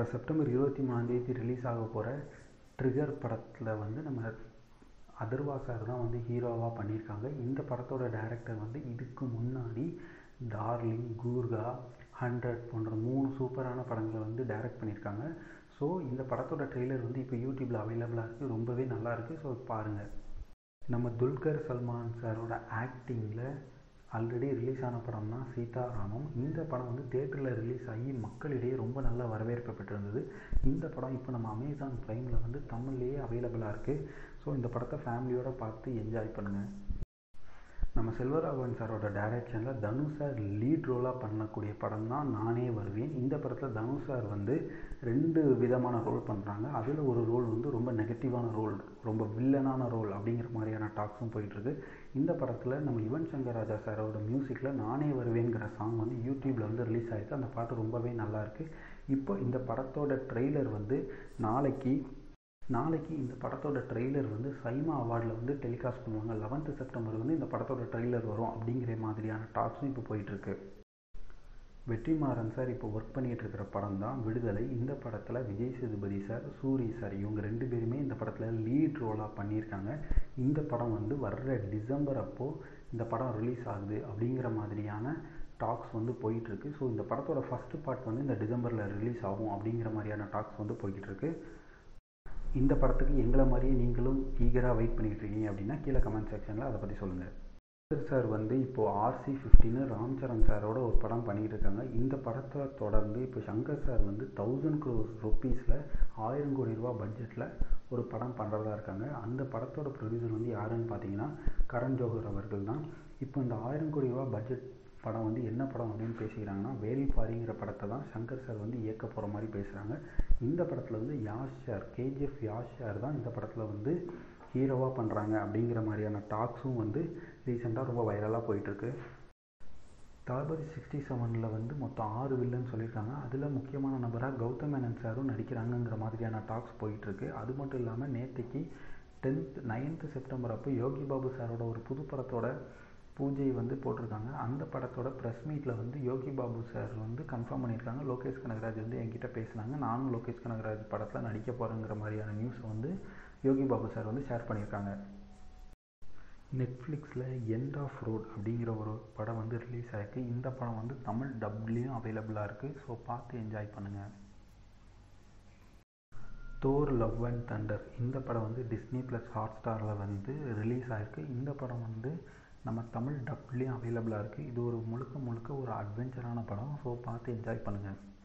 September இருபத்தி மூணாந்தேதி release ஆக போகிற ட்ரிகர் படத்தில் வந்து நம்ம அதர்வா சார் தான் வந்து ஹீரோவாக பண்ணியிருக்காங்க இந்த படத்தோட டைரக்டர் வந்து இதுக்கு முன்னாடி டார்லிங் கூர்கா ஹண்ட்ரட் போன்ற மூணு சூப்பரான படங்களை வந்து டைரக்ட் பண்ணியிருக்காங்க ஸோ இந்த படத்தோட ட்ரெய்லர் வந்து இப்போ யூடியூப்பில் அவைலபிளாக இருக்குது ரொம்பவே நல்லா இருக்குது ஸோ பாருங்கள் நம்ம துல்கர் சல்மான் சாரோட ஆக்டிங்கில் ஆல்ரெடி ரிலீஸ் ஆன படம் தான் சீதாராமம் இந்த படம் வந்து தேட்டரில் ரிலீஸ் ஆகி மக்களிடையே ரொம்ப நல்ல வரவேற்பு பெற்றிருந்தது இந்த படம் இப்போ நம்ம அமேசான் ப்ரைமில் வந்து தமிழ்லேயே அவைலபிளாக இருக்குது ஸோ இந்த படத்தை ஃபேமிலியோடு பார்த்து என்ஜாய் பண்ணுங்கள் நம்ம செல்வராகவன் சாரோட டைரக்ஷனில் தனுஷ் சார் லீட் ரோலாக பண்ணக்கூடிய படம் தான் நானே வருவேன் இந்த படத்தில் தனுஷ் சார் வந்து ரெண்டு விதமான ரோல் பண்ணுறாங்க அதில் ஒரு ரோல் வந்து ரொம்ப நெகட்டிவான ரோல் ரொம்ப வில்லனான ரோல் அப்படிங்கிற மாதிரியான டாக்ஸும் போயிட்டுருக்கு இந்த படத்தில் நம்ம யுவன் சங்கர் ராஜா சாரோட மியூசிக்கில் நானே வருவேங்கிற சாங் வந்து யூடியூப்பில் வந்து ரிலீஸ் ஆகிருக்கு அந்த பாட்டு ரொம்பவே நல்லாயிருக்கு இப்போ இந்த படத்தோட ட்ரெய்லர் வந்து நாளைக்கு நாளைக்கு இந்த படத்தோட ட்ரெய்லர் வந்து சைமா அவார்டில் வந்து டெலிகாஸ்ட் பண்ணுவாங்க லெவன்த்து செப்டம்பர் வந்து இந்த படத்தோட ட்ரெய்லர் வரும் அப்படிங்கிற மாதிரியான டாக்ஸும் இப்போ போயிட்டுருக்கு வெற்றிமாறன் சார் இப்போ ஒர்க் பண்ணிகிட்டு இருக்கிற படம் தான் விடுதலை இந்த படத்தில் விஜய் சேதுபதி சார் சூரி சார் இவங்க ரெண்டு பேருமே இந்த படத்தில் லீட் ரோலாக பண்ணியிருக்காங்க இந்த படம் வந்து வர்ற டிசம்பர் அப்போது இந்த படம் ரிலீஸ் ஆகுது அப்படிங்கிற மாதிரியான டாக்ஸ் வந்து போயிட்டுருக்கு ஸோ இந்த படத்தோட ஃபஸ்ட்டு பார்ட் வந்து இந்த டிசம்பரில் ரிலீஸ் ஆகும் அப்படிங்கிற மாதிரியான டாக்ஸ் வந்து போய்கிட்டு இருக்கு இந்த படத்துக்கு எங்களை மாதிரியே நீங்களும் ஈகராக வெயிட் பண்ணிக்கிட்டு இருக்கீங்க அப்படின்னா கீழே கமெண்ட் செக்ஷனில் அதை பற்றி சொல்லுங்கள் சார் வந்து இப்போது ஆர்சி ஃபிஃப்டின்னு ராம் சரண் சாரோட ஒரு படம் பண்ணிக்கிட்டு இருக்காங்க இந்த படத்தை தொடர்ந்து இப்போ சங்கர் சார் வந்து தௌசண்ட் க்ரோஸ் ருப்பீஸில் ஆயிரம் கோடி ரூபா பட்ஜெட்டில் ஒரு படம் பண்ணுறதா இருக்காங்க அந்த படத்தோட ப்ரொடியூசர் வந்து யாருன்னு பார்த்தீங்கன்னா கரண் ஜோஹர் அவர்கள் தான் இப்போ இந்த ஆயிரம் கோடி ரூபா பட்ஜெட் படம் வந்து என்ன படம் அப்படின்னு பேசிக்கிறாங்கன்னா வேல்பாரிங்கிற படத்தை தான் சங்கர் சார் வந்து இயக்க போகிற மாதிரி பேசுகிறாங்க இந்த படத்தில் வந்து Yash sir KGF Yash sir தான் இந்த படத்தில் வந்து ஹீரோவாக பண்ணுறாங்க அப்படிங்கிற மாதிரியான டாக்ஸும் வந்து ரீசெண்டாக ரொம்ப வைரலாக போயிட்டுருக்கு தளபதி சிக்ஸ்டி செவனில் வந்து மொத்தம் ஆறு வில்லன் சொல்லியிருக்காங்க அதில் முக்கியமான நபராக கௌதம் மேனன் சாரும் நடிக்கிறாங்கங்கிற மாதிரியான டாக்ஸ் போயிட்டுருக்கு அது மட்டும் இல்லாமல் நேற்றுக்கு டென்த் நைன்த்து செப்டம்பர் அப்போ யோகி பாபு சாரோட ஒரு புது படத்தோட பூஜை வந்து போட்டிருக்காங்க அந்த படத்தோட ப்ரெஸ் மீட்டில் வந்து யோகி பாபு சார் வந்து கன்ஃபார்ம் பண்ணியிருக்காங்க லோகேஷ் கனகராஜ் வந்து என்கிட்ட பேசினாங்க நானும் லோகேஷ் கனகராஜ் படத்தில் நடிக்க போகிறேங்கிற மாதிரியான நியூஸை வந்து யோகி பாபு சார் வந்து ஷேர் பண்ணியிருக்காங்க நெட்ஃப்ளிக்ஸில் எண்ட் ஆஃப் ரோட் அப்படிங்கிற ஒரு படம் வந்து ரிலீஸ் ஆகிருக்கு இந்த படம் வந்து தமிழ் டப்லேயும் அவைலபிளாக இருக்குது ஸோ பார்த்து என்ஜாய் பண்ணுங்கள் தோர் லவ் அண்ட் தண்டர் இந்த படம் வந்து டிஸ்னி ப்ளஸ் ஹாட் ஸ்டாரில் வந்து ரிலீஸ் ஆகிருக்கு இந்த படம் வந்து நம்ம தமிழ் டப்லேயும் அவைலபிளாக இருக்குது இது ஒரு முழுக்க முழுக்க ஒரு அட்வென்ச்சரான படம் ஸோ பார்த்து என்ஜாய் பண்ணுங்கள்